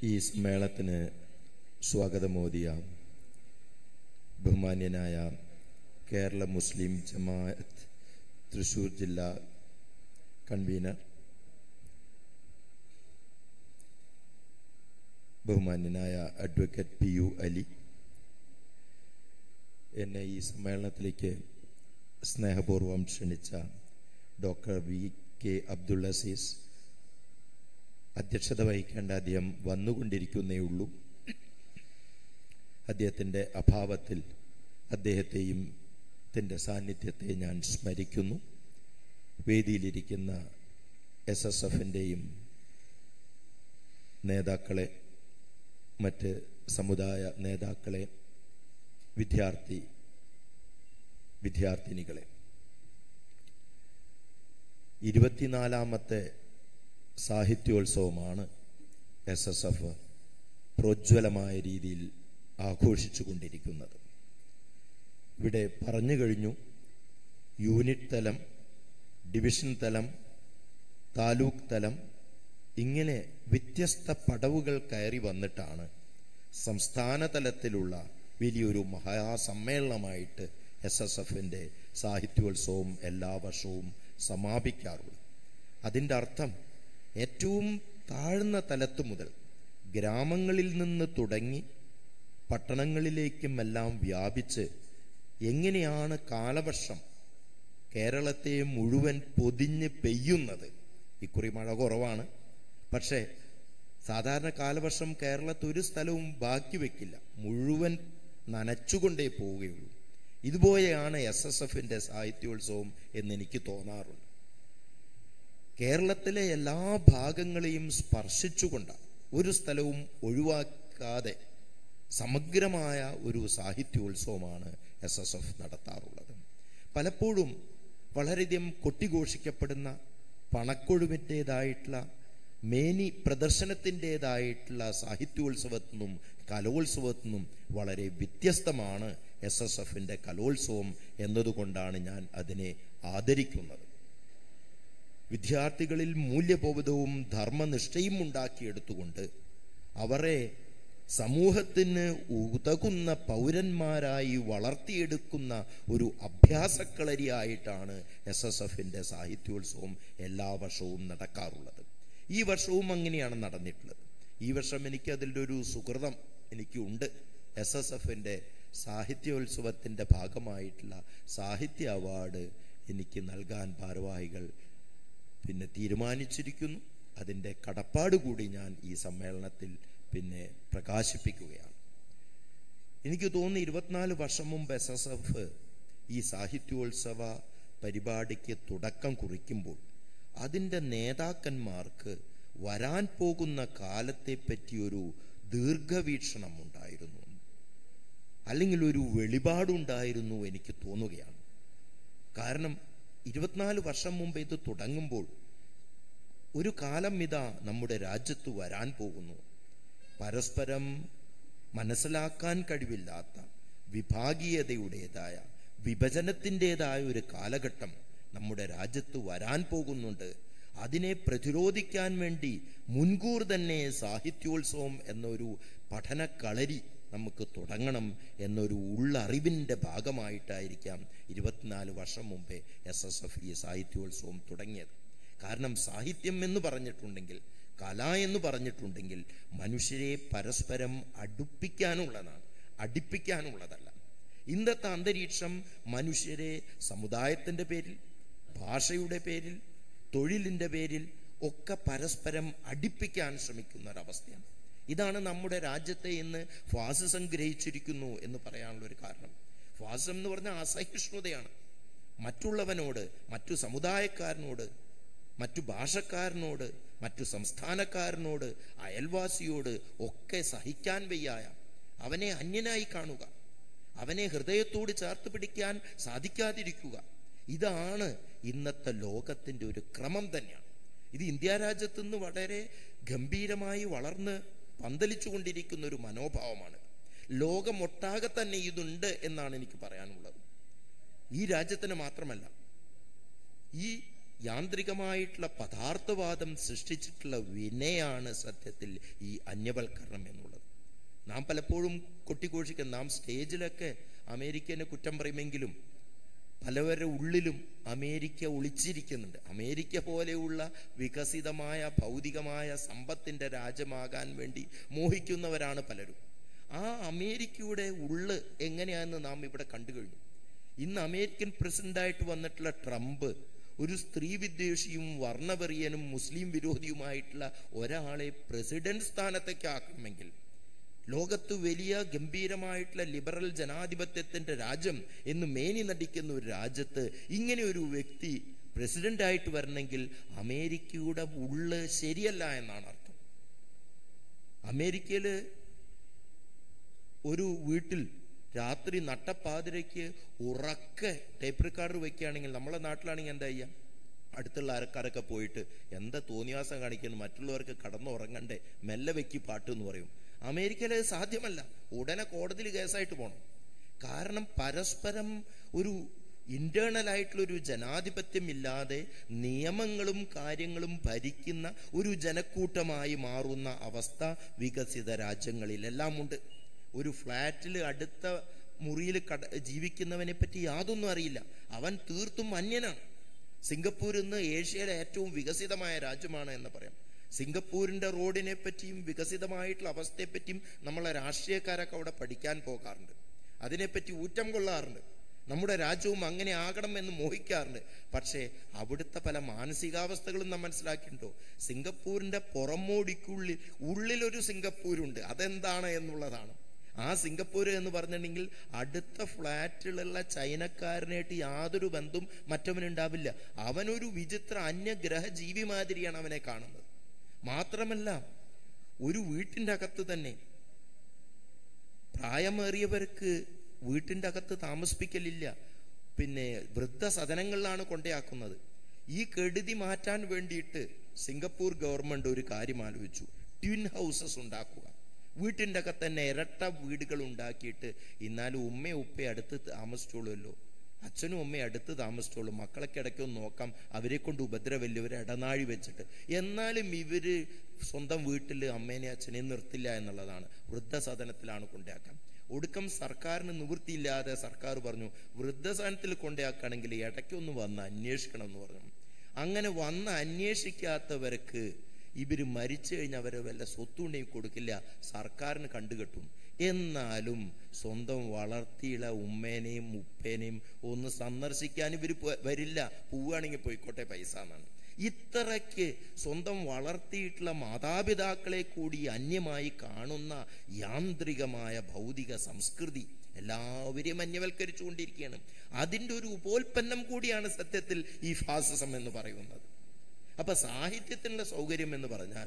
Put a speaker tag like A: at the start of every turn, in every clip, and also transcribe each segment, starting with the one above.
A: ഈ സമ്മേളനത്തിന് സ്വാഗതമോദിയ ബഹുമാന്യനായ കേരള മുസ്ലിം ജമാഅത്ത് തൃശൂർ ജില്ലാ കൺവീനർ ബഹുമാന്യനായ അഡ്വക്കേറ്റ് പി യു അലി എന്നെ ഈ സമ്മേളനത്തിലേക്ക് സ്നേഹപൂർവം ക്ഷണിച്ച doctor V K Abdul Aziz അധ്യക്ഷത വഹിക്കേണ്ട അദ്ദേഹം വന്നുകൊണ്ടിരിക്കുന്നേ ഉള്ളൂ അദ്ദേഹത്തിൻ്റെ അഭാവത്തിൽ അദ്ദേഹത്തെയും ത്തിൻ്റെ സാന്നിധ്യത്തെ ഞാൻ സ്മരിക്കുന്നു വേദിയിലിരിക്കുന്ന എസ് എസ് എഫിൻ്റെയും നേതാക്കളെ മറ്റ് സമുദായ നേതാക്കളെ വിദ്യാർത്ഥി വിദ്യാർത്ഥിനികളെ ഇരുപത്തിനാലാമത്തെ സാഹിത്യോത്സവമാണ് എസ് എസ് എഫ് പ്രോജ്വലമായ രീതിയിൽ ആഘോഷിച്ചു കൊണ്ടിരിക്കുന്നത് ഇവിടെ പറഞ്ഞു കഴിഞ്ഞു യൂണിറ്റ് തലം ഡിവിഷൻ തലം താലൂക്ക് തലം ഇങ്ങനെ വ്യത്യസ്ത പടവുകൾ കയറി വന്നിട്ടാണ് സംസ്ഥാന തലത്തിലുള്ള വലിയൊരു മഹാസമ്മേളനമായിട്ട് എസ് എസ് എഫിൻ്റെ സാഹിത്യോത്സവം എല്ലാ വർഷവും സമാപിക്കാറുള്ളത് അതിൻ്റെ അർത്ഥം ഏറ്റവും താഴ്ന്ന തലത്ത് മുതൽ ഗ്രാമങ്ങളിൽ നിന്ന് തുടങ്ങി പട്ടണങ്ങളിലേക്കും എല്ലാം വ്യാപിച്ച് എങ്ങനെയാണ് കാലവർഷം കേരളത്തെ മുഴുവൻ പൊതിഞ്ഞ് പെയ്യുന്നത് ഇക്കുറി മഴ കുറവാണ് പക്ഷേ സാധാരണ കാലവർഷം കേരളത്തിൽ ഒരു സ്ഥലവും ബാക്കി വെക്കില്ല മുഴുവൻ നനച്ചുകൊണ്ടേ പോവുകയുള്ളൂ ഇതുപോലെയാണ് എസ് എസ് എഫിൻ്റെ സാഹിത്യോത്സവം എന്നെനിക്ക് തോന്നാറുണ്ട് കേരളത്തിലെ എല്ലാ ഭാഗങ്ങളെയും സ്പർശിച്ചുകൊണ്ട് ഒരു സ്ഥലവും ഒഴിവാക്കാതെ സമഗ്രമായ ഒരു സാഹിത്യോത്സവമാണ് എസ് എസ് എഫ് നടത്താറുള്ളത് പലപ്പോഴും വളരെയധികം കൊട്ടിഘോഷിക്കപ്പെടുന്ന പണക്കൊഴുവിൻ്റെതായിട്ടുള്ള മേനി പ്രദർശനത്തിൻ്റെതായിട്ടുള്ള സാഹിത്യോത്സവത്തിനും കലോത്സവത്തിനും വളരെ വ്യത്യസ്തമാണ് എസ് എസ് എഫിൻ്റെ കലോത്സവം എന്നതുകൊണ്ടാണ് ഞാൻ അതിനെ ആദരിക്കുന്നത് വിദ്യാർത്ഥികളിൽ മൂല്യബോധവും ധർമ്മനിഷ്ഠയും ഉണ്ടാക്കിയെടുത്തുകൊണ്ട് അവരെ സമൂഹത്തിന് ഉതകുന്ന പൗരന്മാരായി വളർത്തിയെടുക്കുന്ന ഒരു അഭ്യാസക്കളരിയായിട്ടാണ് എസ് എസ് എഫിൻ്റെ സാഹിത്യോത്സവം എല്ലാ വർഷവും നടക്കാറുള്ളത് ഈ വർഷവും അങ്ങനെയാണ് നടന്നിട്ടുള്ളത് ഈ വർഷം എനിക്ക് അതിൻ്റെ ഒരു സുഹൃതം എനിക്കുണ്ട് എസ് എസ് എഫിൻ്റെ സാഹിത്യോത്സവത്തിൻ്റെ ഭാഗമായിട്ടുള്ള സാഹിത്യ അവാർഡ് എനിക്ക് നൽകാൻ ഭാരവാഹികൾ പിന്നെ തീരുമാനിച്ചിരിക്കുന്നു അതിൻ്റെ കടപ്പാട് കൂടി ഞാൻ ഈ സമ്മേളനത്തിൽ പിന്നെ പ്രകാശിപ്പിക്കുകയാണ് എനിക്ക് തോന്നുന്നു ഇരുപത്തിനാല് വർഷം മുമ്പ് എസ് എസ് എഫ് ഈ സാഹിത്യോത്സവ പരിപാടിക്ക് തുടക്കം കുറിക്കുമ്പോൾ അതിൻ്റെ നേതാക്കന്മാർക്ക് വരാൻ പോകുന്ന കാലത്തെ പറ്റിയൊരു ദീർഘവീക്ഷണം ഉണ്ടായിരുന്നു അല്ലെങ്കിൽ ഒരു വെളിപാടുണ്ടായിരുന്നു എനിക്ക് തോന്നുകയാണ് കാരണം ഇരുപത്തിനാല് വർഷം മുമ്പ് ഇത് തുടങ്ങുമ്പോൾ ഒരു കാലം ഇതാ നമ്മുടെ രാജ്യത്ത് വരാൻ പോകുന്നു പരസ്പരം മനസ്സിലാക്കാൻ കഴിവില്ലാത്ത വിഭാഗീയതയുടേതായ വിഭജനത്തിൻ്റെതായ ഒരു കാലഘട്ടം നമ്മുടെ രാജ്യത്ത് വരാൻ പോകുന്നുണ്ട് അതിനെ പ്രതിരോധിക്കാൻ വേണ്ടി മുൻകൂർ തന്നെ സാഹിത്യോത്സവം എന്നൊരു പഠനക്കളരി നമുക്ക് തുടങ്ങണം എന്നൊരു ഉള്ളറിവിൻ്റെ ഭാഗമായിട്ടായിരിക്കാം ഇരുപത്തിനാല് വർഷം മുമ്പേ എസ് എസ് എഫ് ഈ സാഹിത്യോത്സവം തുടങ്ങിയത് കാരണം സാഹിത്യം എന്ന് പറഞ്ഞിട്ടുണ്ടെങ്കിൽ കല എന്ന് പറഞ്ഞിട്ടുണ്ടെങ്കിൽ മനുഷ്യരെ പരസ്പരം അടുപ്പിക്കാനുള്ളതാണ് അടുപ്പിക്കാനുള്ളതല്ല ഇന്നത്തെ അന്തരീക്ഷം മനുഷ്യരെ സമുദായത്തിൻ്റെ പേരിൽ ഭാഷയുടെ പേരിൽ തൊഴിലിൻ്റെ പേരിൽ ഒക്കെ പരസ്പരം അടുപ്പിക്കാൻ ശ്രമിക്കുന്ന ഒരവസ്ഥയാണ് ഇതാണ് നമ്മുടെ രാജ്യത്തെ ഇന്ന് ഫാസിസം ഗ്രഹിച്ചിരിക്കുന്നു എന്ന് പറയാനുള്ള ഒരു കാരണം ഫാസിസം എന്ന് പറഞ്ഞാൽ അസഹിഷ്ണുതയാണ് മറ്റുള്ളവനോട് മറ്റു സമുദായക്കാരനോട് മറ്റു ഭാഷക്കാരനോട് മറ്റു സംസ്ഥാനക്കാരനോട് അയൽവാസിയോട് ഒക്കെ സഹിക്കാൻ വയ്യായ അവനെ അന്യനായി കാണുക അവനെ ഹൃദയത്തോട് ചേർത്ത് പിടിക്കാൻ സാധിക്കാതിരിക്കുക ഇതാണ് ഇന്നത്തെ ലോകത്തിൻ്റെ ഒരു ക്രമം തന്നെയാണ് ഇത് ഇന്ത്യ രാജ്യത്ത് നിന്ന് വളരെ ഗംഭീരമായി വളർന്ന് പന്തലിച്ചു കൊണ്ടിരിക്കുന്ന ഒരു മനോഭാവമാണ് ലോകമൊട്ടാകെ തന്നെ ഇതുണ്ട് എന്നാണ് എനിക്ക് പറയാനുള്ളത് ഈ രാജ്യത്തിന് മാത്രമല്ല ഈ യാന്ത്രികമായിട്ടുള്ള പദാർത്ഥവാദം സൃഷ്ടിച്ചിട്ടുള്ള വിനയാണ് സത്യത്തിൽ ഈ അന്യവൽക്കരണം എന്നുള്ളത് നാം പലപ്പോഴും കൊട്ടിഘോഷിക്കുന്ന നാം സ്റ്റേജിലൊക്കെ അമേരിക്കനെ കുറ്റം പറയുമെങ്കിലും പലവരുടെ ഉള്ളിലും അമേരിക്ക ഒളിച്ചിരിക്കുന്നുണ്ട് അമേരിക്ക പോലെയുള്ള വികസിതമായ ഭൗതികമായ സമ്പത്തിന്റെ രാജ്യമാകാൻ വേണ്ടി മോഹിക്കുന്നവരാണ് പലരും ആ അമേരിക്കയുടെ ഉള്ള് എങ്ങനെയാണെന്ന് നാം ഇവിടെ കണ്ടു കഴിഞ്ഞു ഇന്ന് അമേരിക്കൻ പ്രസിഡന്റായിട്ട് വന്നിട്ടുള്ള ട്രംപ് ഒരു സ്ത്രീ വിദ്വേഷിയും വർണ്ണവെറിയനും മുസ്ലിം വിരോധിയുമായിട്ടുള്ള ഒരാളെ പ്രസിഡന്റ് സ്ഥാനത്തേക്ക് ആക്കണമെങ്കിൽ ലോകത്ത് വലിയ ഗംഭീരമായിട്ടുള്ള ലിബറൽ ജനാധിപത്യത്തിന്റെ രാജ്യം എന്ന് മേനി നടിക്കുന്ന ഒരു രാജ്യത്ത് ഇങ്ങനെ ഒരു വ്യക്തി പ്രസിഡന്റ് ആയിട്ട് വരണമെങ്കിൽ അമേരിക്കയുടെ ഉള്ള് ശരിയല്ല എന്നാണ് അർത്ഥം അമേരിക്കയില് ഒരു വീട്ടിൽ രാത്രി നട്ടപ്പാതിരയ്ക്ക് ഉറക്കെ ടേപ്പ് റെക്കോർഡർ വെക്കുകയാണെങ്കിൽ നമ്മളെ നാട്ടിലാണെങ്കിൽ എന്താ ചെയ്യാം അടുത്തുള്ള ആൾക്കാരൊക്കെ പോയിട്ട് എന്താ തോന്നിയാസം കാണിക്കുന്നു മറ്റുള്ളവർക്ക് കടന്നുറങ്ങണ്ടേ മെല്ലെ വെക്കി പാട്ട് എന്ന് പറയും അമേരിക്കയിൽ അത് സാധ്യമല്ല ഉടനെ കോടതിയിൽ കേസായിട്ട് പോകണം കാരണം പരസ്പരം ഒരു ഇന്റേണൽ ആയിട്ടുള്ള ഒരു ജനാധിപത്യം ഇല്ലാതെ നിയമങ്ങളും കാര്യങ്ങളും ഭരിക്കുന്ന ഒരു ജനക്കൂട്ടമായി മാറുന്ന അവസ്ഥ വികസിത രാജ്യങ്ങളിലെല്ലാം ഉണ്ട് ഒരു ഫ്ലാറ്റിൽ അടുത്ത മുറിയിൽ കട ജീവിക്കുന്നവനെ പറ്റി യാതൊന്നും അറിയില്ല അവൻ തീർത്തും അന്യനാണ് സിംഗപ്പൂർ ഇന്ന് ഏഷ്യയിലെ ഏറ്റവും വികസിതമായ രാജ്യമാണ് എന്ന് പറയാം സിംഗപ്പൂരിന്റെ റോഡിനെ പറ്റിയും വികസിതമായിട്ടുള്ള അവസ്ഥയെപ്പറ്റിയും നമ്മളെ രാഷ്ട്രീയക്കാരൊക്കെ അവിടെ പഠിക്കാൻ പോകാറുണ്ട് അതിനെപ്പറ്റി ഊറ്റം കൊള്ളാറുണ്ട് നമ്മുടെ രാജ്യവും അങ്ങനെ ആകണം എന്ന് മോഹിക്കാറുണ്ട് പക്ഷേ അവിടുത്തെ പല മാനസികാവസ്ഥകളും നാം മനസ്സിലാക്കിയിട്ടുണ്ടോ സിംഗപ്പൂരിന്റെ പുറമോടിക്കുള്ളിൽ ഉള്ളിലൊരു സിംഗപ്പൂരുണ്ട് അതെന്താണ് എന്നുള്ളതാണ് ആ സിംഗപ്പൂർ എന്ന് പറഞ്ഞിട്ടുണ്ടെങ്കിൽ അടുത്ത ഫ്ലാറ്റിലുള്ള ചൈനക്കാരനായിട്ട് യാതൊരു ബന്ധവും മറ്റവനുണ്ടാവില്ല അവനൊരു വിചിത്ര അന്യഗ്രഹ ജീവി മാതിരിയാണ് അവനെ കാണുന്നത് മാത്രമല്ല ഒരു വീട്ടിൻ്റെ അകത്ത് തന്നെ പ്രായമേറിയവർക്ക് വീട്ടിൻ്റെ അകത്ത് താമസിപ്പിക്കലില്ല പിന്നെ വൃദ്ധസദനങ്ങളിലാണ് കൊണ്ടയാക്കുന്നത് ഈ കെടുതി മാറ്റാൻ വേണ്ടിയിട്ട് സിംഗപ്പൂർ ഗവൺമെന്റ് ഒരു കാര്യം ആലോചിച്ചു ട്വിൻ ഹൗസസ് ഉണ്ടാക്കുക വീട്ടിൻ്റെ അകത്ത് തന്നെ ഇരട്ട വീടുകൾ ഉണ്ടാക്കിയിട്ട് എന്നാലും ഉമ്മയും ഉപ്പയും അടുത്ത് താമസിച്ചോളുമല്ലോ അച്ഛനും അമ്മയും അടുത്ത് താമസിച്ചോളും മക്കളൊക്കെ ഇടയ്ക്കൊന്ന് നോക്കാം അവരെ കൊണ്ട് ഉപദ്രവമില്ല ഒരു ഇടനാഴി വെച്ചിട്ട് എന്നാലും ഇവര് സ്വന്തം വീട്ടിൽ അമ്മേനെ അച്ഛനെയും നിർത്തില്ല എന്നുള്ളതാണ് വൃദ്ധസദനത്തിലാണ് കൊണ്ടാക്കാൻ ഒടുക്കം സർക്കാരിന് നിവൃത്തിയില്ലാതെ സർക്കാർ പറഞ്ഞു വൃദ്ധസദനത്തിൽ കൊണ്ടാക്കുകയാണെങ്കിൽ ഇടയ്ക്കൊന്ന് വന്ന് അന്വേഷിക്കണം എന്ന് പറഞ്ഞു അങ്ങനെ വന്ന് അന്വേഷിക്കാത്തവർക്ക് ഇവര് മരിച്ചു കഴിഞ്ഞാൽ അവരെ വല്ല സ്വത്തുണ്ടെങ്കിൽ കൊടുക്കില്ല സർക്കാരിന് കണ്ടുകെട്ടും എന്നാലും സ്വന്തം വളർത്തിയുള്ള ഉമ്മേനെയും ഉപ്പേനെയും ഒന്ന് സന്ദർശിക്കാൻ ഇവർ വരില്ല പോവുകയാണെങ്കിൽ പോയിക്കോട്ടെ പൈസ എന്നാണ് ഇത്രയ്ക്ക് സ്വന്തം വളർത്തിയിട്ടുള്ള മാതാപിതാക്കളെ കൂടി അന്യമായി കാണുന്ന യാന്ത്രികമായ ഭൗതിക സംസ്കൃതി എല്ലാവരെയും അന്യവൽക്കരിച്ചുകൊണ്ടിരിക്കുകയാണ് അതിൻ്റെ ഒരു ഉപോൽപ്പന്നം കൂടിയാണ് സത്യത്തിൽ ഈ ഫാസിസം എന്ന് പറയുന്നത് അപ്പൊ സാഹിത്യത്തിനുള്ള സൗകര്യം എന്ന് പറഞ്ഞാൽ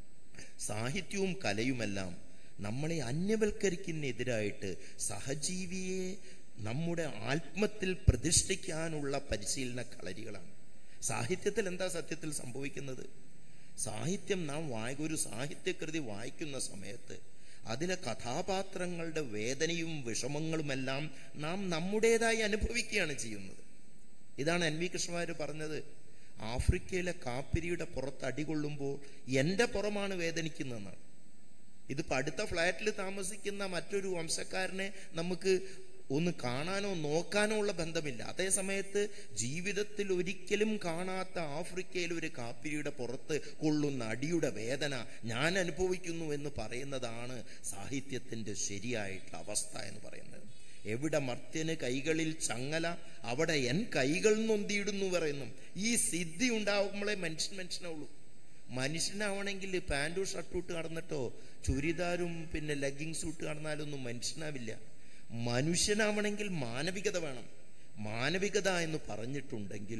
A: സാഹിത്യവും കലയുമെല്ലാം നമ്മളെ അന്യവൽക്കരിക്കുന്നതിനെതിരായിട്ട് സഹജീവിയെ നമ്മുടെ ആത്മത്തിൽ പ്രതിഷ്ഠിക്കാനുള്ള പരിശീലന കളരികളാണ് സാഹിത്യത്തിൽ എന്താ സത്യത്തിൽ സംഭവിക്കുന്നത് സാഹിത്യം നാം വായി ഒരു സാഹിത്യകൃതി വായിക്കുന്ന സമയത്ത് അതിലെ കഥാപാത്രങ്ങളുടെ വേദനയും വിഷമങ്ങളുമെല്ലാം നാം നമ്മുടേതായി അനുഭവിക്കുകയാണ് ചെയ്യുന്നത് ഇതാണ് എൻ വി കൃഷ്ണമാര് പറഞ്ഞത് ആഫ്രിക്കയിലെ കാപ്പിരിയുടെ പുറത്ത് അടികൊള്ളുമ്പോൾ എൻ്റെ പുറമാണ് വേദനിക്കുന്നതെന്നാണ് ഇതിപ്പോൾ അടുത്ത ഫ്ലാറ്റിൽ താമസിക്കുന്ന മറ്റൊരു വംശക്കാരനെ നമുക്ക് ഒന്ന് കാണാനോ നോക്കാനോ ഉള്ള ബന്ധമില്ല അതേ സമയത്ത് ജീവിതത്തിൽ ഒരിക്കലും കാണാത്ത ആഫ്രിക്കയിൽ ഒരു കാപ്പിരിയുടെ പുറത്ത് കൊള്ളുന്ന അടിയുടെ വേദന ഞാൻ അനുഭവിക്കുന്നു എന്ന് പറയുന്നതാണ് സാഹിത്യത്തിന്റെ ശരിയായിട്ടുള്ള അവസ്ഥ എന്ന് പറയുന്നത് എവിടെ മർത്യന് കൈകളിൽ ചങ്ങല അവിടെ എൻ കൈകൾ നൊന്തിയിടുന്നു പറയുന്നു ഈ സിദ്ധി ഉണ്ടാകുമ്പോഴേ മനുഷ്യൻ മനുഷ്യനാവുള്ളൂ മനുഷ്യനാവണമെങ്കിൽ പാൻറ്റും ഷർട്ടും ഇട്ട് നടന്നിട്ടോ ചുരിദാരും പിന്നെ ലെഗിങ്സും ഇട്ട് നടന്നാലൊന്നും മനുഷ്യനാവില്ല മനുഷ്യനാവണമെങ്കിൽ മാനവികത വേണം മാനവികത എന്ന് പറഞ്ഞിട്ടുണ്ടെങ്കിൽ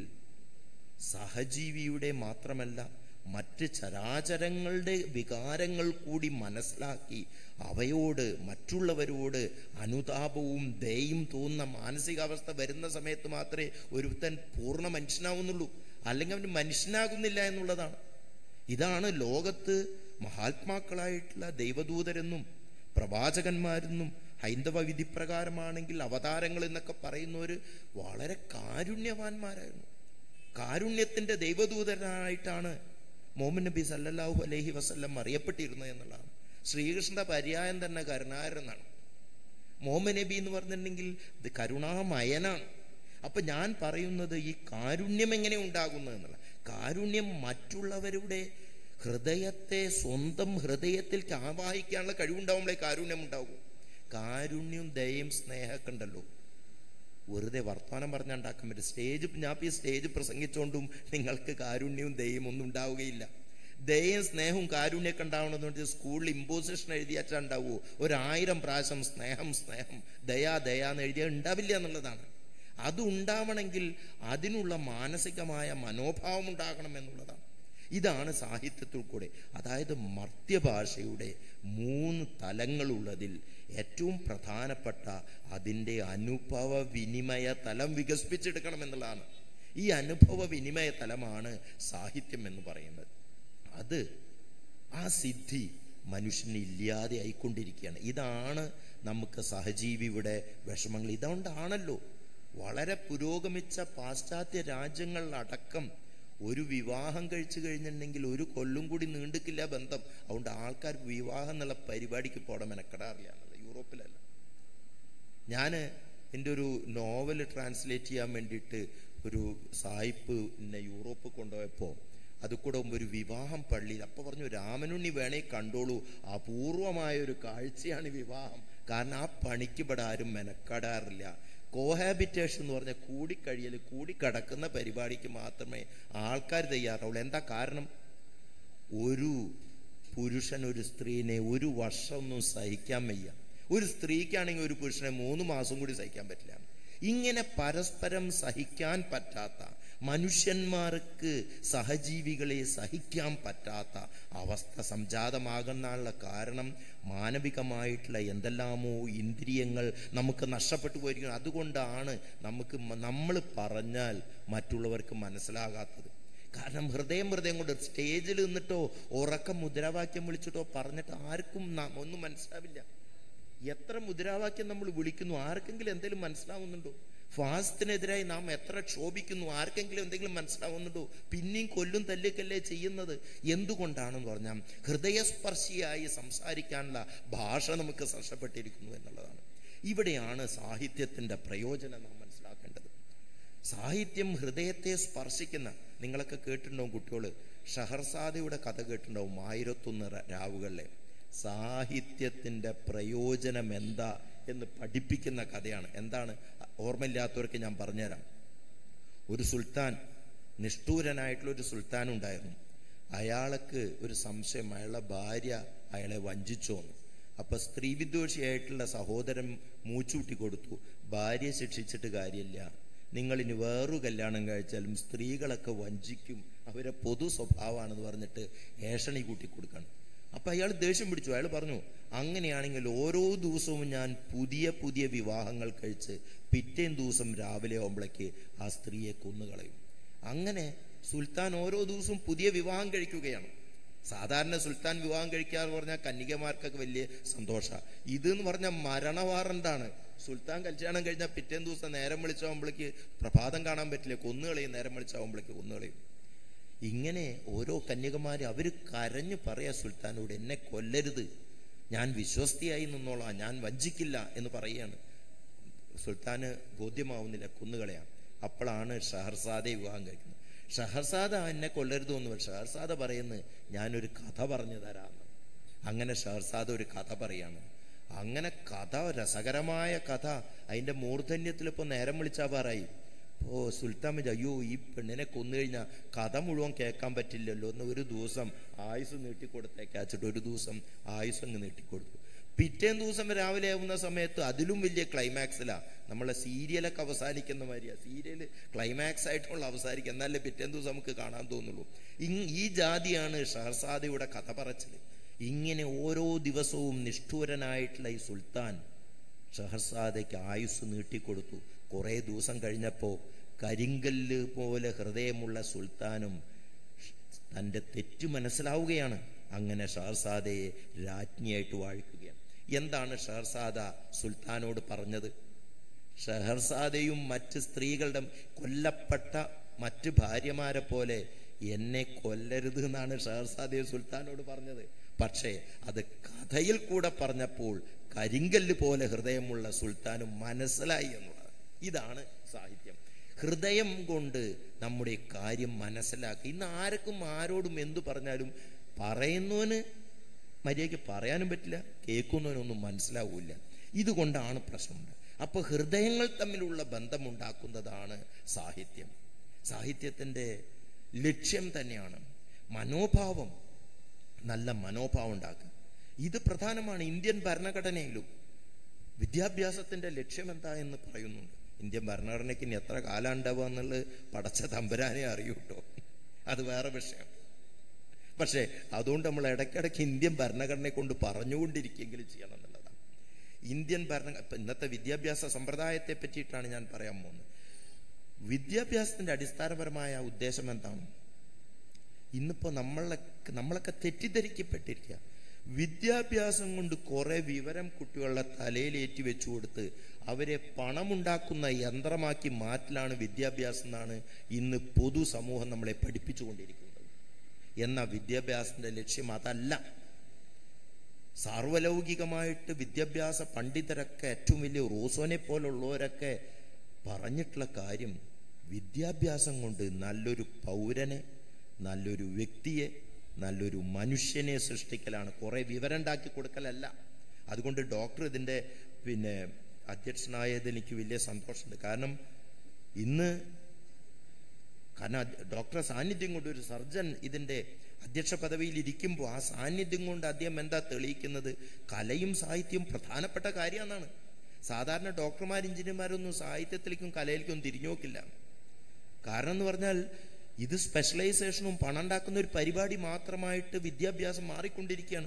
A: സഹജീവിയുടെ മാത്രമല്ല മറ്റ് ചരാചരങ്ങളുടെ വികാരങ്ങൾ കൂടി മനസ്സിലാക്കി അവയോട് മറ്റുള്ളവരോട് അനുതാപവും ദയയും തോന്നുന്ന മാനസികാവസ്ഥ വരുന്ന സമയത്ത് മാത്രമേ ഒരുത്തൻ പൂർണ്ണ മനുഷ്യനാവുന്നുള്ളൂ അല്ലെങ്കിൽ അവന് മനുഷ്യനാകുന്നില്ല എന്നുള്ളതാണ് ഇതാണ് ലോകത്ത് മഹാത്മാക്കളായിട്ടുള്ള ദൈവദൂതരെന്നും പ്രവാചകന്മാരെന്നും ഹൈന്ദവ വിധിപ്രകാരമാണെങ്കിൽ അവതാരങ്ങൾ എന്നൊക്കെ പറയുന്നവർ വളരെ കാരുണ്യവാന്മാരായിരുന്നു കാരുണ്യത്തിന്റെ ദൈവദൂതനായിട്ടാണ് മോഹൻ നബി സല്ലല്ലാഹു അലൈഹി വസല്ലം അറിയപ്പെട്ടിരുന്നത് എന്നുള്ളതാണ് ശ്രീകൃഷ്ണന്റെ പര്യായം തന്നെ കരുണാകരനാണ് മോഹൻ നബി എന്ന് പറഞ്ഞിട്ടുണ്ടെങ്കിൽ ഇത് കരുണാമയനാണ് അപ്പൊ ഞാൻ പറയുന്നത് ഈ കാരുണ്യം എങ്ങനെ ഉണ്ടാകുന്നത് എന്നുള്ള കാരുണ്യം മറ്റുള്ളവരുടെ ഹൃദയത്തെ സ്വന്തം ഹൃദയത്തിൽ ആവാഹിക്കാനുള്ള കഴിവുണ്ടാവുമ്പോഴേ കാരുണ്യം ഉണ്ടാകും കാരുണ്യവും ദയയും സ്നേഹമൊക്കെ ഉണ്ടല്ലോ വെറുതെ വർത്തമാനം പറഞ്ഞാൽ ഉണ്ടാക്കാൻ പറ്റും സ്റ്റേജ് ഞാൻ ഈ സ്റ്റേജ് പ്രസംഗിച്ചുകൊണ്ടും നിങ്ങൾക്ക് കാരുണ്യവും ദയയും ഒന്നും ഉണ്ടാവുകയില്ല ദയയും സ്നേഹവും കാരുണ്യമൊക്കെ ഉണ്ടാവണമെന്ന് വെച്ചാൽ സ്കൂളിൽ ഇമ്പോസിഷൻ എഴുതി വെച്ചാൽ ഉണ്ടാവുമോ ഒരായിരം പ്രാവശ്യം സ്നേഹം സ്നേഹം ദയാ ദയ എന്ന് എഴുതിയാൽ ഉണ്ടാവില്ല എന്നുള്ളതാണ് അത് ഉണ്ടാവണമെങ്കിൽ അതിനുള്ള മാനസികമായ മനോഭാവം ഉണ്ടാകണം എന്നുള്ളതാണ് ഇതാണ് സാഹിത്യത്തിൽ കൂടെ അതായത് മർത്യഭാഷയുടെ മൂന്ന് തലങ്ങളുള്ളതിൽ ഏറ്റവും പ്രധാനപ്പെട്ട അതിൻ്റെ അനുഭവ വിനിമയ തലം വികസിപ്പിച്ചെടുക്കണം എന്നുള്ളതാണ് ഈ അനുഭവ വിനിമയ തലമാണ് സാഹിത്യം എന്ന് പറയുന്നത് അത് ആ സിദ്ധി മനുഷ്യന് ഇല്ലാതെ ആയിക്കൊണ്ടിരിക്കുകയാണ് ഇതാണ് നമുക്ക് സഹജീവിയുടെ വിഷമങ്ങൾ ഇതുകൊണ്ടാണല്ലോ വളരെ പുരോഗമിച്ച പാശ്ചാത്യ രാജ്യങ്ങളിലടക്കം ഒരു വിവാഹം കഴിച്ചു കഴിഞ്ഞിട്ടുണ്ടെങ്കിൽ ഒരു കൊല്ലും കൂടി നീണ്ടിക്കില്ല ബന്ധം അതുകൊണ്ട് ആൾക്കാർ വിവാഹം എന്നുള്ള പരിപാടിക്ക് പോടാൻ മെനക്കെടാറില്ല യൂറോപ്പിലല്ല ഞാൻ എൻ്റെ ഒരു നോവൽ ട്രാൻസ്ലേറ്റ് ചെയ്യാൻ വേണ്ടിയിട്ട് ഒരു സായിപ്പ് എന്നെ യൂറോപ്പ് കൊണ്ടുപോയപ്പോൾ അത് കൂടെ മുമ്പ് ഒരു വിവാഹം പള്ളിയിൽ അപ്പൊ പറഞ്ഞു രാമനുണ്ണി വേണേ കണ്ടോളൂ അപൂർവമായ ഒരു കാഴ്ചയാണ് ഈ വിവാഹം കാരണം ആ പണിക്ക് ഇവിടെ ആരും മെനക്കെടാറില്ല കോഹാബിറ്റേഷൻ എന്ന് പറഞ്ഞ കൂടിക്കഴിയൽ കൂടിക്കടക്കുന്ന പരിപാടിക്ക് മാത്രമേ ആൾക്കാർ തയ്യാറാവുള്ളൂ എന്താ കാരണം ഒരു പുരുഷൻ ഒരു സ്ത്രീനെ ഒരു വർഷമൊന്നും സഹിക്കാൻ വയ്യ ഒരു സ്ത്രീക്കാണെങ്കിൽ ഒരു പുരുഷനെ മൂന്ന് മാസം കൂടി സഹിക്കാൻ പറ്റില്ല ഇങ്ങനെ പരസ്പരം സഹിക്കാൻ പറ്റാത്ത മനുഷ്യന്മാർക്ക് സഹജീവികളെ സഹിക്കാൻ പറ്റാത്ത അവസ്ഥ സംജാതമാകുന്നുള്ള കാരണം മാനവികമായിട്ടുള്ള എന്തെല്ലാമോ ഇന്ദ്രിയങ്ങൾ നമുക്ക് നഷ്ടപ്പെട്ടു പോയിരിക്കുന്നു അതുകൊണ്ടാണ് നമുക്ക് നമ്മൾ പറഞ്ഞാൽ മറ്റുള്ളവർക്ക് മനസ്സിലാകാത്തത് കാരണം ഹൃദയം ഹൃദയം കൊണ്ട് സ്റ്റേജിൽ നിന്നിട്ടോ ഉറക്കം മുദ്രാവാക്യം വിളിച്ചിട്ടോ പറഞ്ഞിട്ട് ആർക്കും ഒന്നും മനസ്സിലാവില്ല എത്ര മുദ്രാവാക്യം നമ്മൾ വിളിക്കുന്നു ആർക്കെങ്കിലും എന്തെങ്കിലും മനസ്സിലാവുന്നുണ്ടോ ഫാസ്റ്റിനെതിരായി നാം എത്ര ക്ഷോഭിക്കുന്നു ആർക്കെങ്കിലും എന്തെങ്കിലും മനസ്സിലാവുന്നുണ്ടോ പിന്നെയും കൊല്ലും തല്ലിക്കല്ലേ ചെയ്യുന്നത് എന്തുകൊണ്ടാണെന്ന് പറഞ്ഞാൽ ഹൃദയസ്പർശിയായി സംസാരിക്കാനുള്ള ഭാഷ നമുക്ക് നഷ്ടപ്പെട്ടിരിക്കുന്നു എന്നുള്ളതാണ് ഇവിടെയാണ് സാഹിത്യത്തിന്റെ പ്രയോജനം നാം മനസ്സിലാക്കേണ്ടത് സാഹിത്യം ഹൃദയത്തെ സ്പർശിക്കുന്ന നിങ്ങളൊക്കെ കേട്ടിട്ടുണ്ടാവും കുട്ടികൾ ഷഹർസാദയുടെ കഥ കേട്ടിട്ടുണ്ടാവും ആയിരത്തൊന്ന് രാവുകളിലെ സാഹിത്യത്തിന്റെ പ്രയോജനം എന്താ എന്ന് പഠിപ്പിക്കുന്ന കഥയാണ് എന്താണ് ഓർമ്മയില്ലാത്തവർക്ക് ഞാൻ പറഞ്ഞുതരാം ഒരു സുൽത്താൻ നിഷ്ഠൂരനായിട്ടുള്ള ഒരു സുൽത്താൻ ഉണ്ടായിരുന്നു അയാൾക്ക് ഒരു സംശയം അയാളുടെ ഭാര്യ അയാളെ വഞ്ചിച്ചോന്ന് അപ്പൊ സ്ത്രീ വിദ്വേഷിയായിട്ടുള്ള സഹോദരൻ മൂച്ചൂട്ടി കൊടുത്തു ഭാര്യ ശിക്ഷിച്ചിട്ട് കാര്യമില്ല നിങ്ങൾ ഇനി വേറൊരു കല്യാണം കഴിച്ചാലും സ്ത്രീകളൊക്കെ വഞ്ചിക്കും അവരെ പൊതു സ്വഭാവമാണെന്ന് പറഞ്ഞിട്ട് ഏഷണി കൂട്ടി കൊടുക്കണം അപ്പൊ അയാൾ ദേഷ്യം പിടിച്ചു അയാൾ പറഞ്ഞു അങ്ങനെയാണെങ്കിൽ ഓരോ ദിവസവും ഞാൻ പുതിയ പുതിയ വിവാഹങ്ങൾ കഴിച്ച് പിറ്റേ ദിവസം രാവിലെ ആവുമ്പോഴേക്ക് ആ സ്ത്രീയെ കൊന്നുകളയും അങ്ങനെ സുൽത്താൻ ഓരോ ദിവസവും പുതിയ വിവാഹം കഴിക്കുകയാണ് സാധാരണ സുൽത്താൻ വിവാഹം കഴിക്കാറ് പറഞ്ഞാൽ കന്യകമാർക്കൊക്കെ വലിയ സന്തോഷ ഇത് എന്ന് പറഞ്ഞാൽ മരണവാറണ്ടാണ് സുൽത്താൻ കല്യാണം കഴിഞ്ഞാൽ പിറ്റേ ദിവസം നേരം വിളിച്ചാവുമ്പോഴേക്ക് പ്രഭാതം കാണാൻ പറ്റില്ല കൊന്നുകളയും നേരം വിളിച്ചാവുമ്പോഴേക്ക് കൊന്നുകളയും ഇങ്ങനെ ഓരോ കന്യകമാര് അവര് കരഞ്ഞു പറയാ സുൽത്താനോട് എന്നെ കൊല്ലരുത് ഞാൻ വിശ്വസ്തിയായി നിന്നോളാം ഞാൻ വഞ്ചിക്കില്ല എന്ന് പറയാണ് സുൽത്താന് ബോധ്യമാവുന്നില്ല കുന്നുകളയാണ് അപ്പോഴാണ് ഷഹർസാദെ വിവാഹം കഴിക്കുന്നത് ഷഹർസാദ എന്നെ കൊല്ലരുത് എന്ന് ഷഹർസാദ പറയുന്നത് ഞാനൊരു കഥ പറഞ്ഞു തരാമെന്ന് അങ്ങനെ ഷഹർസാദ ഒരു കഥ പറയാണ് അങ്ങനെ കഥ രസകരമായ കഥ അതിന്റെ മൂർധന്യത്തിൽ ഇപ്പൊ നേരം വിളിച്ചാവാറായി ഓ സുൽത്താൻ വിചാ അയ്യോ ഈ പെണ്ണിനെ കൊന്നു കഴിഞ്ഞാൽ കഥ മുഴുവൻ കേൾക്കാൻ പറ്റില്ലല്ലോ എന്ന് ഒരു ദിവസം ആയുസ് നീട്ടിക്കൊടുത്തേക്കാച്ചിട്ട് ഒരു ദിവസം ആയുസ് അങ്ങ് നീട്ടിക്കൊടുത്തു പിറ്റേ ദിവസം രാവിലെ ആവുന്ന സമയത്ത് അതിലും വലിയ ക്ലൈമാക്സിലാ നമ്മളെ സീരിയലൊക്കെ അവസാനിക്കുന്ന മാതിരിയാ സീരിയല് ക്ലൈമാക്സ് ആയിട്ടുള്ള അവസാനിക്കുക എന്നാലേ പിറ്റേ ദിവസം നമുക്ക് കാണാൻ തോന്നുള്ളൂ ഈ ജാതിയാണ് ഷഹർസാദയുടെ കഥ പറച്ചത് ഇങ്ങനെ ഓരോ ദിവസവും നിഷ്ഠൂരനായിട്ടുള്ള ഈ സുൽത്താൻ ഷഹർസാദയ്ക്ക് ആയുസ് നീട്ടിക്കൊടുത്തു കുറെ ദിവസം കഴിഞ്ഞപ്പോ കരിങ്കല്ല് പോലെ ഹൃദയമുള്ള സുൽത്താനും തന്റെ തെറ്റു മനസ്സിലാവുകയാണ് അങ്ങനെ ഷഹർസാദയെ രാജ്ഞിയായിട്ട് വാഴിക്കുകയാണ് എന്താണ് ഷഹർസാദ സുൽത്താനോട് പറഞ്ഞത് ഷഹർസാദയും മറ്റ് സ്ത്രീകളുടെ കൊല്ലപ്പെട്ട മറ്റ് ഭാര്യമാരെ പോലെ എന്നെ കൊല്ലരുത് എന്നാണ് ഷഹർസാദെ സുൽത്താനോട് പറഞ്ഞത് പക്ഷേ അത് കഥയിൽ കൂടെ പറഞ്ഞപ്പോൾ കരിങ്കല്ല് പോലെ ഹൃദയമുള്ള സുൽത്താനും മനസ്സിലായി എന്നുള്ളത് ഇതാണ് സാഹിത്യം ഹൃദയം കൊണ്ട് നമ്മുടെ കാര്യം മനസ്സിലാക്കി ഇന്ന് ആർക്കും ആരോടും എന്തു പറഞ്ഞാലും പറയുന്നവന് മര്യാദയ്ക്ക് പറയാനും പറ്റില്ല കേൾക്കുന്നവനൊന്നും മനസ്സിലാവൂല ഇതുകൊണ്ടാണ് പ്രശ്നമുണ്ട് അപ്പൊ ഹൃദയങ്ങൾ തമ്മിലുള്ള ബന്ധമുണ്ടാക്കുന്നതാണ് സാഹിത്യം സാഹിത്യത്തിന്റെ ലക്ഷ്യം തന്നെയാണ് മനോഭാവം നല്ല മനോഭാവം ഉണ്ടാക്കുക ഇത് പ്രധാനമാണ് ഇന്ത്യൻ ഭരണഘടനയിലും വിദ്യാഭ്യാസത്തിന്റെ ലക്ഷ്യം എന്താ എന്ന് പറയുന്നുണ്ട് ഇന്ത്യൻ ഭരണഘടനയ്ക്ക് ഇനി എത്ര കാലം ഉണ്ടാവുക എന്നുള്ളത് പടച്ച തമ്പുരാനെ അറിയൂ കേട്ടോ അത് വേറെ വിഷയം പക്ഷേ അതുകൊണ്ട് നമ്മൾ ഇടയ്ക്കിടയ്ക്ക് ഇന്ത്യൻ ഭരണഘടനയെ കൊണ്ട് പറഞ്ഞുകൊണ്ടിരിക്കുകയെങ്കിലും ചെയ്യണം എന്നുള്ളതാണ് ഇന്ത്യൻ ഭരണ ഇപ്പൊ ഇന്നത്തെ വിദ്യാഭ്യാസ സമ്പ്രദായത്തെ പറ്റിയിട്ടാണ് ഞാൻ പറയാൻ പോകുന്നത് വിദ്യാഭ്യാസത്തിന്റെ അടിസ്ഥാനപരമായ ഉദ്ദേശം എന്താണ് ഇന്നിപ്പോ നമ്മളൊക്കെ നമ്മളൊക്കെ തെറ്റിദ്ധരിക്കപ്പെട്ടിരിക്കുക വിദ്യാഭ്യാസം കൊണ്ട് കുറെ വിവരം കുട്ടികളുടെ തലയിലേറ്റി വെച്ചു കൊടുത്ത് അവരെ പണമുണ്ടാക്കുന്ന യന്ത്രമാക്കി മാറ്റലാണ് വിദ്യാഭ്യാസം എന്നാണ് ഇന്ന് പൊതുസമൂഹം നമ്മളെ പഠിപ്പിച്ചുകൊണ്ടിരിക്കുന്നത് എന്ന വിദ്യാഭ്യാസത്തിന്റെ ലക്ഷ്യം അതല്ല സാർവലൗകികമായിട്ട് വിദ്യാഭ്യാസ പണ്ഡിതരൊക്കെ ഏറ്റവും വലിയ റോസോനെ പോലുള്ളവരൊക്കെ പറഞ്ഞിട്ടുള്ള കാര്യം വിദ്യാഭ്യാസം കൊണ്ട് നല്ലൊരു പൗരനെ നല്ലൊരു വ്യക്തിയെ നല്ലൊരു മനുഷ്യനെ സൃഷ്ടിക്കലാണ് കുറെ വിവരം ഉണ്ടാക്കി കൊടുക്കലല്ല അതുകൊണ്ട് ഡോക്ടർ ഇതിന്റെ പിന്നെ അധ്യക്ഷനായത് എനിക്ക് വലിയ സന്തോഷമുണ്ട് കാരണം ഇന്ന് കാരണം അത് ഡോക്ടറെ സാന്നിധ്യം കൊണ്ട് ഒരു സർജൻ ഇതിന്റെ അധ്യക്ഷ പദവിയിൽ ഇരിക്കുമ്പോൾ ആ സാന്നിധ്യം കൊണ്ട് അദ്ദേഹം എന്താ തെളിയിക്കുന്നത് കലയും സാഹിത്യവും പ്രധാനപ്പെട്ട കാര്യമെന്നാണ് സാധാരണ ഡോക്ടർമാർ എഞ്ചിനീയർമാരൊന്നും സാഹിത്യത്തിലേക്കും കലയിലേക്കും തിരിഞ്ഞു നോക്കില്ല കാരണം എന്ന് പറഞ്ഞാൽ ഇത് സ്പെഷ്യലൈസേഷനും പണം ഉണ്ടാക്കുന്ന ഒരു പരിപാടി മാത്രമായിട്ട് വിദ്യാഭ്യാസം മാറിക്കൊണ്ടിരിക്കുകയാണ്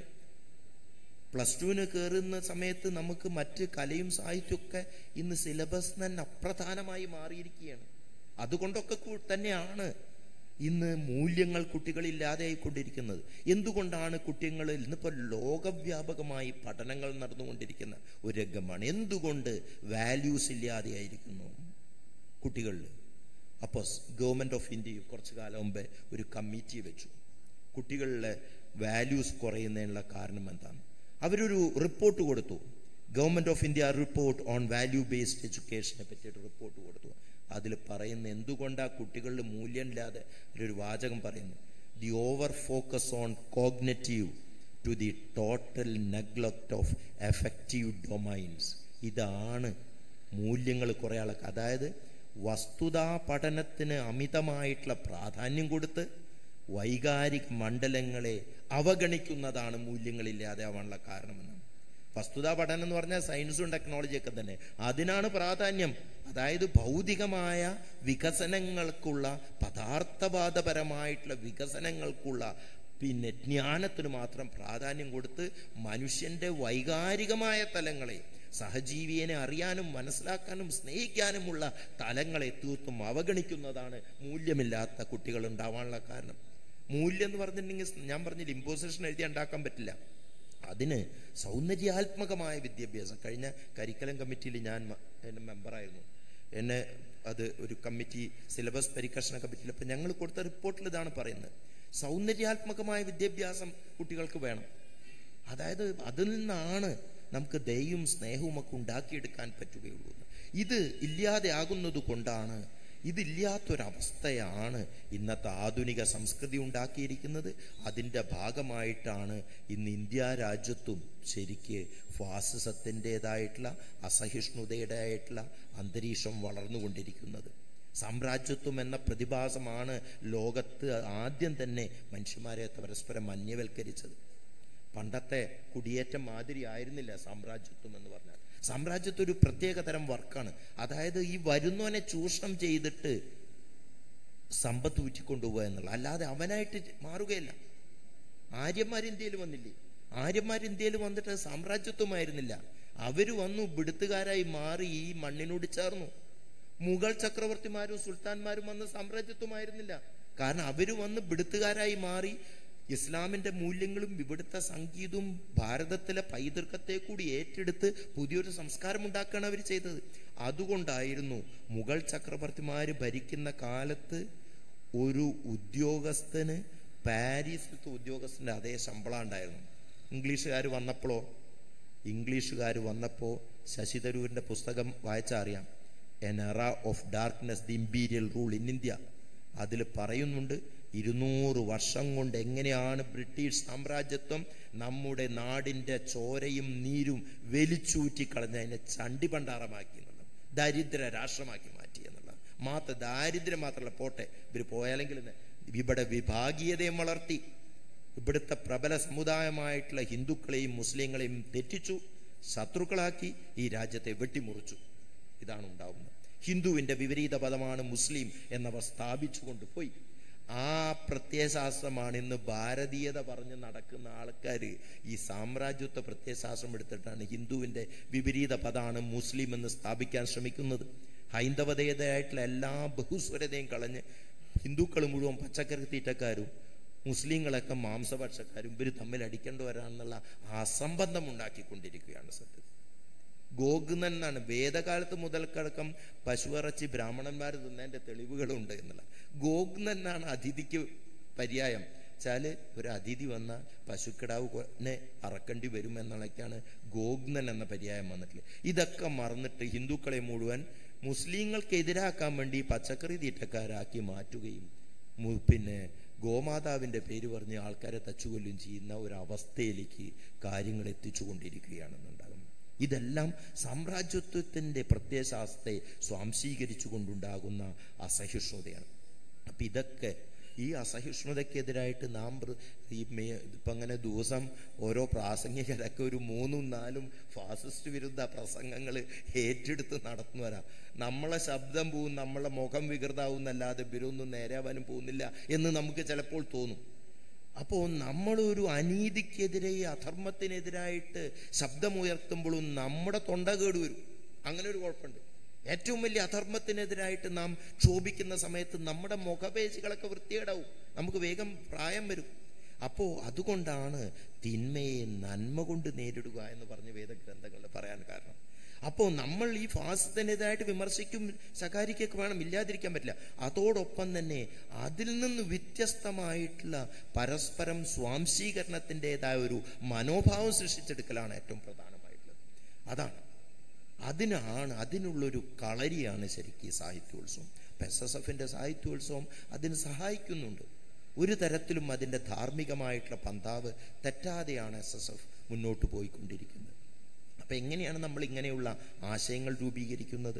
A: പ്ലസ് ടുവിന് കയറുന്ന സമയത്ത് നമുക്ക് മറ്റ് കലയും സാഹിത്യമൊക്കെ ഇന്ന് സിലബസ് തന്നെ അപ്രധാനമായി മാറിയിരിക്കുകയാണ് അതുകൊണ്ടൊക്കെ കൂ- തന്നെയാണ് ഇന്ന് മൂല്യങ്ങൾ കുട്ടികളില്ലാതെയായിക്കൊണ്ടിരിക്കുന്നത് എന്തുകൊണ്ടാണ് കുട്ടികൾ ഇന്നിപ്പോൾ ലോകവ്യാപകമായി പഠനങ്ങൾ നടന്നുകൊണ്ടിരിക്കുന്ന ഒരു രംഗമാണ് എന്തുകൊണ്ട് വാല്യൂസ് ഇല്ലാതെയായിരിക്കുന്നു കുട്ടികളിൽ അപ്പോൾ ഗവൺമെന്റ് ഓഫ് ഇന്ത്യ കുറച്ചു കാലം മുമ്പേ ഒരു കമ്മിറ്റി വെച്ചു കുട്ടികളിലെ വാല്യൂസ് കുറയുന്നതിനുള്ള കാരണം എന്താണ് അവരൊരു റിപ്പോർട്ട് കൊടുത്തു government of India report on value based എഡ്യൂക്കേഷനെ പറ്റിയിട്ട് റിപ്പോർട്ട് കൊടുത്തു അതിൽ പറയുന്ന എന്തുകൊണ്ടാ കുട്ടികളിൽ മൂല്യമില്ലാതെ ഒരു വാചകം പറയുന്നു the over focus on cognitive to the total neglect of affective domains ഇതാണ് മൂല്യങ്ങൾ കുറേ ആൾക്ക് അതായത് വസ്തുതാ പഠനത്തിന് അമിതമായിട്ടുള്ള പ്രാധാന്യം കൊടുത്ത് വൈകാരിക മണ്ഡലങ്ങളെ അവഗണിക്കുന്നതാണ് മൂല്യങ്ങളില്ലാതെ ആവാനുള്ള കാരണമെന്നാണ് വസ്തുതാ പഠനം എന്ന് പറഞ്ഞാൽ സയൻസും ടെക്നോളജിയൊക്കെ തന്നെ അതിനാണ് പ്രാധാന്യം അതായത് ഭൗതികമായ വികസനങ്ങൾക്കുള്ള പദാർത്ഥവാദപരമായിട്ടുള്ള വികസനങ്ങൾക്കുള്ള പിന്നെ ജ്ഞാനത്തിന് മാത്രം പ്രാധാന്യം കൊടുത്ത് മനുഷ്യന്റെ വൈകാരികമായ തലങ്ങളെ സഹജീവിയെ അറിയാനും മനസ്സിലാക്കാനും സ്നേഹിക്കാനുമുള്ള തലങ്ങളെ തീർത്തും അവഗണിക്കുന്നതാണ് മൂല്യമില്ലാത്ത കുട്ടികൾ ഉണ്ടാവാനുള്ള കാരണം മൂല്യം എന്ന് പറഞ്ഞിട്ടുണ്ടെങ്കിൽ ഞാൻ പറഞ്ഞില്ല ഇമ്പോസിഷൻ എഴുതി ഉണ്ടാക്കാൻ പറ്റില്ല അതിന് സൗന്ദര്യാത്മകമായ വിദ്യാഭ്യാസം കഴിഞ്ഞ കരിക്കലം കമ്മിറ്റിയിൽ ഞാൻ മ- എന്നെ മെമ്പറായിരുന്നു എന്നെ അത് ഒരു കമ്മിറ്റി സിലബസ് പരികർഷണ കമ്മിറ്റിയിൽ അപ്പം ഞങ്ങൾ കൊടുത്ത റിപ്പോർട്ടിൽ ഇതാണ് പറയുന്നത് സൗന്ദര്യാത്മകമായ വിദ്യാഭ്യാസം കുട്ടികൾക്ക് വേണം അതായത് അതിൽ നിന്നാണ് നമുക്ക് ദയയും സ്നേഹവും ഒക്കെ ഉണ്ടാക്കിയെടുക്കാൻ പറ്റുകയുള്ളൂ ഇത് ഇല്ലാതെ ആകുന്നത് കൊണ്ടാണ് ഇതില്ലാത്തൊരവസ്ഥയാണ് ഇന്നത്തെ ആധുനിക സംസ്കൃതി ഉണ്ടാക്കിയിരിക്കുന്നത് അതിൻ്റെ ഭാഗമായിട്ടാണ് ഇന്ന് ഇന്ത്യ രാജ്യത്തും ശരിക്ക് ഫാസിസത്തിൻ്റെതായിട്ടുള്ള അസഹിഷ്ണുതയുടേതായിട്ടുള്ള അന്തരീക്ഷം വളർന്നുകൊണ്ടിരിക്കുന്നത് സാമ്രാജ്യത്വം എന്ന പ്രതിഭാസമാണ് ലോകത്ത് ആദ്യം തന്നെ മനുഷ്യന്മാരെ പരസ്പരം അന്യവൽക്കരിച്ചത് പണ്ടത്തെ കുടിയേറ്റം മാതിരി ആയിരുന്നില്ല സാമ്രാജ്യത്വം എന്ന് പറഞ്ഞാൽ സാമ്രാജ്യത്വം ഒരു പ്രത്യേക തരം വർക്കാണ് അതായത് ഈ വരുന്നവനെ ചൂഷണം ചെയ്തിട്ട് സമ്പത്ത് ഊറ്റിക്കൊണ്ടുപോകുക എന്നുള്ള അല്ലാതെ അവനായിട്ട് മാറുകയല്ല ആര്യന്മാർ ഇന്ത്യയിൽ വന്നില്ലേ ആര്യന്മാർ ഇന്ത്യയിൽ വന്നിട്ട് സാമ്രാജ്യത്വമായിരുന്നില്ല അവര് വന്നു പിടുത്തുകാരായി മാറി ഈ മണ്ണിനോട് ചേർന്നു മുഗൾ ചക്രവർത്തിമാരും സുൽത്താൻമാരും വന്ന് സാമ്രാജ്യത്വമായിരുന്നില്ല കാരണം അവര് വന്ന് പിടുത്തുകാരായി മാറി ഇസ്ലാമിന്റെ മൂല്യങ്ങളും ഇവിടുത്തെ സംഗീതവും ഭാരതത്തിലെ പൈതൃകത്തെ കൂടി ഏറ്റെടുത്ത് പുതിയൊരു സംസ്കാരം ഉണ്ടാക്കുകയാണ് അവർ ചെയ്തത് അതുകൊണ്ടായിരുന്നു മുഗൾ ചക്രവർത്തിമാര് ഭരിക്കുന്ന കാലത്ത് ഒരു ഉദ്യോഗസ്ഥന് പാരീസിലത്തെ ഉദ്യോഗസ്ഥന്റെ അതേ ശമ്പളം ഉണ്ടായിരുന്നു ഇംഗ്ലീഷുകാർ വന്നപ്പോഴോ ഇംഗ്ലീഷുകാർ വന്നപ്പോൾ ശശി തരൂരിന്റെ പുസ്തകം വായിച്ചാൽ അറിയാം an era of darkness the imperial rule in India അതിൽ പറയുന്നുണ്ട് ഇരുന്നൂറ് വർഷം കൊണ്ട് എങ്ങനെയാണ് ബ്രിട്ടീഷ് സാമ്രാജ്യത്വം നമ്മുടെ നാടിന്റെ ചോരയും നീരും വലിച്ചൂറ്റി കളഞ്ഞ് അതിനെ ചണ്ടി പണ്ടാറമാക്കി എന്നുള്ളത് ദരിദ്ര രാഷ്ട്രമാക്കി മാറ്റി എന്നുള്ളത് മാത്ര ദാരിദ്ര്യം മാത്രമല്ല പോട്ടെ ഇവർ പോയാലെങ്കിൽ ഇവിടെ വിഭാഗീയതയും വളർത്തി ഇവിടുത്തെ പ്രബല സമുദായമായിട്ടുള്ള ഹിന്ദുക്കളെയും മുസ്ലിങ്ങളെയും തെറ്റിച്ചു ശത്രുക്കളാക്കി ഈ രാജ്യത്തെ വെട്ടിമുറിച്ചു ഇതാണ് ഉണ്ടാവുന്നത് ഹിന്ദുവിന്റെ വിപരീത പദമാണ് മുസ്ലിം എന്നവർ സ്ഥാപിച്ചു കൊണ്ടുപോയി ആ പ്രത്യയശാസ്ത്രമാണ് ഇന്ന് ഭാരതീയത പറഞ്ഞ് നടക്കുന്ന ആൾക്കാർ ഈ സാമ്രാജ്യത്വ പ്രത്യയശാസ്ത്രം എടുത്തിട്ടാണ് ഹിന്ദുവിന്റെ വിപരീത പദമാണ് മുസ്ലിം എന്ന് സ്ഥാപിക്കാൻ ശ്രമിക്കുന്നത് ഹൈന്ദവതയുടേതായിട്ടുള്ള എല്ലാ ബഹുസ്വരതയും കളഞ്ഞ് ഹിന്ദുക്കൾ മുഴുവൻ പച്ചക്കറി തീറ്റക്കാരും മുസ്ലിങ്ങളൊക്കെ മാംസഭക്ഷക്കാരും ഇവർ തമ്മിൽ അടിക്കേണ്ടവരാണെന്നുള്ള അസംബന്ധം ഉണ്ടാക്കിക്കൊണ്ടിരിക്കുകയാണ് സത്യത്തിൽ ഗോഗ്നൻ എന്നാണ് വേദകാലത്ത് മുതൽക്കടക്കം പശുവിറച്ചി ബ്രാഹ്മണന്മാർ തിന്നതിന്റെ തെളിവുകളുണ്ട് എന്നുള്ള ഗോഗ്നൻ എന്നാണ് അതിഥിക്ക് പര്യായം വെച്ചാല് ഒരു അതിഥി വന്ന പശുക്കിടാവിനെ അറക്കേണ്ടി വരും എന്നുള്ളതൊക്കെയാണ് ഗോഗ്നൻ എന്ന പര്യായം വന്നിട്ടുള്ളത് ഇതൊക്കെ മറന്നിട്ട് ഹിന്ദുക്കളെ മുഴുവൻ മുസ്ലിങ്ങൾക്കെതിരാക്കാൻ വേണ്ടി പച്ചക്കറി തീറ്റക്കാരാക്കി മാറ്റുകയും മു- പിന്നെ ഗോമാതാവിന്റെ പേര് പറഞ്ഞ് ആൾക്കാരെ തച്ചുകൊല്ലും ചെയ്യുന്ന ഒരു അവസ്ഥയിലേക്ക് കാര്യങ്ങൾ എത്തിച്ചുകൊണ്ടിരിക്കുകയാണെന്നുണ്ടാകും ഇതെല്ലാം സാമ്രാജ്യത്വത്തിന്റെ പ്രത്യയശാസ്ത്രത്തെ സ്വാംശീകരിച്ചുകൊണ്ടുണ്ടാകുന്ന അസഹിഷ്ണുതയാണ് അപ്പൊ ഇതൊക്കെ ഈ അസഹിഷ്ണുതയ്ക്കെതിരായിട്ട് നാം പ്ര- ഈ മേ ഇപ്പം അങ്ങനെ ദിവസം ഓരോ പ്രാസംഗികരൊക്കെ ഒരു മൂന്നും നാലും ഫാസിസ്റ്റ് വിരുദ്ധ പ്രസംഗങ്ങൾ ഏറ്റെടുത്ത് നടത്തുന്നവരാ നമ്മളെ ശബ്ദം പോവും നമ്മളെ മുഖം വികൃതാവും എന്നല്ലാതെ ഇവരൊന്നും നേരെയാവാനും പോകുന്നില്ല എന്ന് നമുക്ക് ചിലപ്പോൾ തോന്നും അപ്പോൾ നമ്മളൊരു അനീതിക്കെതിരെ അധർമ്മത്തിനെതിരായിട്ട് ശബ്ദമുയർത്തുമ്പോഴും നമ്മുടെ തൊണ്ട കേട് വരും അങ്ങനെ ഒരു കുഴപ്പമുണ്ട് ഏറ്റവും വലിയ അധർമ്മത്തിനെതിരായിട്ട് നാം ക്ഷോഭിക്കുന്ന സമയത്ത് നമ്മുടെ മുഖപേശികളൊക്കെ വൃത്തികേടാവും നമുക്ക് വേഗം പ്രായം വരും അപ്പോൾ അതുകൊണ്ടാണ് തിന്മയെ നന്മ കൊണ്ട് നേരിടുക എന്ന് പറഞ്ഞ് വേദഗ്രന്ഥങ്ങളിൽ പറയാൻ കാരണം അപ്പോൾ നമ്മൾ ഈ ഫാസിസത്തിനെതിരായിട്ട് വിമർശിക്കും ശകാരിക്കൊക്കെ വേണം ഇല്ലാതിരിക്കാൻ പറ്റില്ല അതോടൊപ്പം തന്നെ അതിൽ നിന്ന് വ്യത്യസ്തമായിട്ടുള്ള പരസ്പരം സ്വാംശീകരണത്തിൻ്റെതായ ഒരു മനോഭാവം സൃഷ്ടിച്ചെടുക്കലാണ് ഏറ്റവും പ്രധാനമായിട്ടുള്ളത് അതാണ് അതിനാണ് അതിനുള്ളൊരു കളരിയാണ് ശരിക്കും ഈ സാഹിത്യോത്സവം എസ് എസ് എഫിന്റെ സാഹിത്യോത്സവം അതിന് സഹായിക്കുന്നുണ്ട് ഒരു തരത്തിലും അതിന്റെ ധാർമ്മികമായിട്ടുള്ള പന്താവ് തെറ്റാതെയാണ് എസ് എസ് എഫ് മുന്നോട്ട് പോയിക്കൊണ്ടിരിക്കുന്നത് അപ്പൊ എങ്ങനെയാണ് നമ്മൾ ഇങ്ങനെയുള്ള ആശയങ്ങൾ രൂപീകരിക്കുന്നത്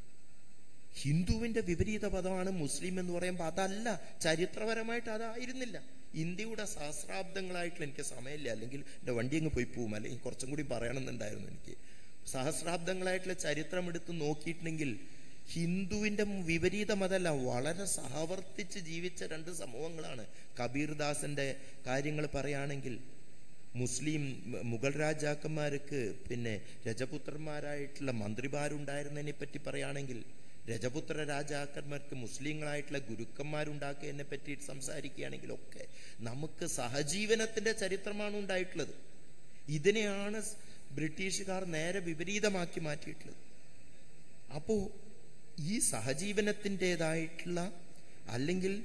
A: ഹിന്ദുവിന്റെ വിപരീത പദമാണ് മുസ്ലിം എന്ന് പറയുമ്പോൾ അതല്ല ചരിത്രപരമായിട്ട് അതായിരുന്നില്ല ഇന്ത്യയുടെ സഹസ്രാബ്ദങ്ങളായിട്ടുള്ള എനിക്ക് സമയമില്ല അല്ലെങ്കിൽ എൻ്റെ വണ്ടി അങ്ങ് പോയി പോവും അല്ലെങ്കിൽ കുറച്ചും കൂടി പറയണമെന്നുണ്ടായിരുന്നു എനിക്ക് സഹസ്രാബ്ദങ്ങളായിട്ടുള്ള ചരിത്രം എടുത്ത് നോക്കിയിട്ടുണ്ടെങ്കിൽ ഹിന്ദുവിന്റെ വിപരീത മതമല്ല വളരെ സഹവർത്തിച്ച് ജീവിച്ച രണ്ട് സമൂഹങ്ങളാണ് കബീർദാസിന്റെ കാര്യങ്ങൾ പറയുകയാണെങ്കിൽ മുസ്ലിം മുഗൾ രാജാക്കന്മാർക്ക് പിന്നെ രജപുത്രന്മാരായിട്ടുള്ള മന്ത്രിമാരുണ്ടായിരുന്നതിനെ പറ്റി പറയുകയാണെങ്കിൽ രജപുത്ര രാജാക്കന്മാർക്ക് മുസ്ലിങ്ങളായിട്ടുള്ള ഗുരുക്കന്മാരുണ്ടാക്കിയതിനെ പറ്റി സംസാരിക്കുകയാണെങ്കിൽ ഒക്കെ നമുക്ക് സഹജീവനത്തിന്റെ ചരിത്രമാണ് ഉണ്ടായിട്ടുള്ളത് ഇതിനെയാണ് ബ്രിട്ടീഷുകാർ നേരെ വിപരീതമാക്കി മാറ്റിയിട്ടുള്ളത് അപ്പോ ഈ സഹജീവനത്തിൻ്റെതായിട്ടുള്ള അല്ലെങ്കിൽ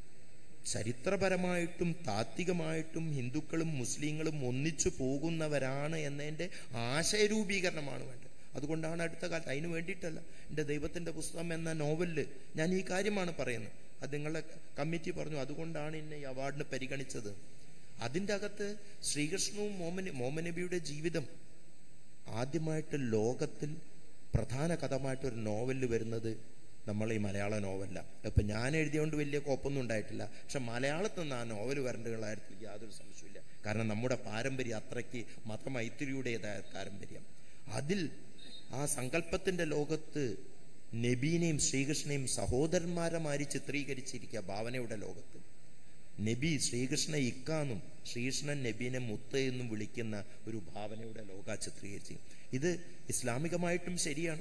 A: ചരിത്രപരമായിട്ടും താത്വികമായിട്ടും ഹിന്ദുക്കളും മുസ്ലിങ്ങളും ഒന്നിച്ചു പോകുന്നവരാണ് എന്നതിൻ്റെ ആശയരൂപീകരണമാണ് വേണ്ടത് അതുകൊണ്ടാണ് അടുത്ത കാലത്ത് അതിന് വേണ്ടിയിട്ടല്ല എൻ്റെ ദൈവത്തിൻ്റെ പുസ്തകം എന്ന നോവലിൽ ഞാൻ ഈ കാര്യമാണ് പറയുന്നത് അത് നിങ്ങളുടെ കമ്മിറ്റി പറഞ്ഞു അതുകൊണ്ടാണ് എന്നെ ഈ അവാർഡിന് പരിഗണിച്ചത് അതിൻ്റെ അകത്ത് ശ്രീകൃഷ്ണവും മോമന മോമനബിയുടെ ജീവിതം ആദ്യമായിട്ട് ലോകത്തിൽ പ്രധാന കഥമായിട്ട് ഒരു നോവലിൽ വരുന്നത് നമ്മൾ ഈ മലയാള നോവല്ല ഇപ്പം ഞാൻ എഴുതിയോണ്ട് വലിയ കോപ്പൊന്നും ഉണ്ടായിട്ടില്ല പക്ഷെ മലയാളത്തിൽ നിന്ന് ആ നോവൽ വരേണ്ട കാര്യത്തിൽ യാതൊരു സംശയമില്ല കാരണം നമ്മുടെ പാരമ്പര്യം അത്രയ്ക്ക് മതമൈത്രിയുടേതായ പാരമ്പര്യം അതിൽ ആ സങ്കല്പത്തിന്റെ ലോകത്ത് നബീനെയും ശ്രീകൃഷ്ണനെയും സഹോദരന്മാരെ മാറി ചിത്രീകരിച്ചിരിക്കുക ഭാവനയുടെ ലോകത്ത് നബി ശ്രീകൃഷ്ണ ഇക്കാന്നും ശ്രീകൃഷ്ണൻ നബീനെ മുത്ത് എന്നും വിളിക്കുന്ന ഒരു ഭാവനയുടെ ലോക ചിത്രീകരിച്ചു ഇത് ഇസ്ലാമികമായിട്ടും ശരിയാണ്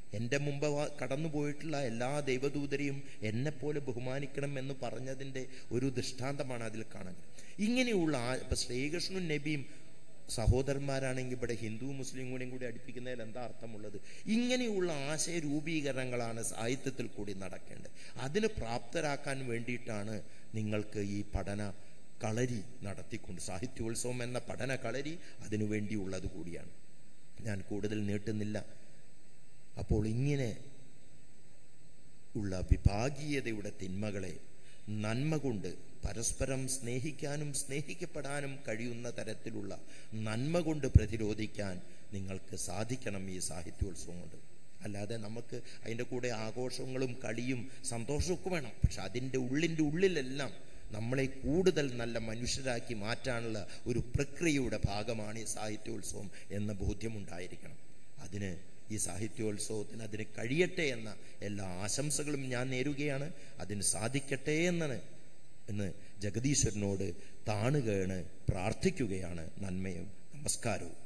A: എൻ്റെ മുമ്പ് വ- കടന്നു പോയിട്ടുള്ള എല്ലാ ദൈവദൂതരെയും എന്നെപ്പോലെ ബഹുമാനിക്കണം എന്ന് പറഞ്ഞതിൻ്റെ ഒരു ദൃഷ്ടാന്തമാണ് അതിൽ കാണുന്നത് ഇങ്ങനെയുള്ള ആ ഇപ്പം ശ്രീകൃഷ്ണനും നബിയും സഹോദരന്മാരാണെങ്കിൽ ഇവിടെ ഹിന്ദു മുസ്ലിം കൂടെയും കൂടി അടുപ്പിക്കുന്നതിൽ എന്താ അർത്ഥമുള്ളത് ഇങ്ങനെയുള്ള ആശയ രൂപീകരണങ്ങളാണ് സാഹിത്യത്തിൽ കൂടി നടക്കേണ്ടത് അതിന് പ്രാപ്തരാക്കാൻ വേണ്ടിയിട്ടാണ് നിങ്ങൾക്ക് ഈ പഠന കളരി നടത്തിക്കൊണ്ട് സാഹിത്യോത്സവം എന്ന പഠന കളരി അതിനു വേണ്ടിയുള്ളത് കൂടിയാണ് ഞാൻ കൂടുതൽ നീട്ടുന്നില്ല അപ്പോൾ ഇങ്ങനെ ഉള്ള വിഭാഗീയതയുടെ തിന്മകളെ നന്മ കൊണ്ട് പരസ്പരം സ്നേഹിക്കാനും സ്നേഹിക്കപ്പെടാനും കഴിയുന്ന തരത്തിലുള്ള നന്മ കൊണ്ട് പ്രതിരോധിക്കാൻ നിങ്ങൾക്ക് സാധിക്കണം ഈ സാഹിത്യോത്സവം കൊണ്ട് അല്ലാതെ നമുക്ക് അതിൻ്റെ കൂടെ ആഘോഷങ്ങളും കളിയും സന്തോഷമൊക്കെ വേണം പക്ഷെ അതിൻ്റെ ഉള്ളിൻ്റെ ഉള്ളിലെല്ലാം നമ്മളെ കൂടുതൽ നല്ല മനുഷ്യരാക്കി മാറ്റാനുള്ള ഒരു പ്രക്രിയയുടെ ഭാഗമാണ് ഈ സാഹിത്യോത്സവം എന്ന ബോധ്യമുണ്ടായിരിക്കണം അതിന് ഈ സാഹിത്യോത്സവത്തിന് അതിന് കഴിയട്ടെ എന്ന എല്ലാ ആശംസകളും ഞാൻ നേരുകയാണ് അതിന് സാധിക്കട്ടെ എന്നാണ് എന്ന് ജഗദീശ്വരനോട് താണുകയാണ് പ്രാർത്ഥിക്കുകയാണ് നന്മയും നമസ്കാരവും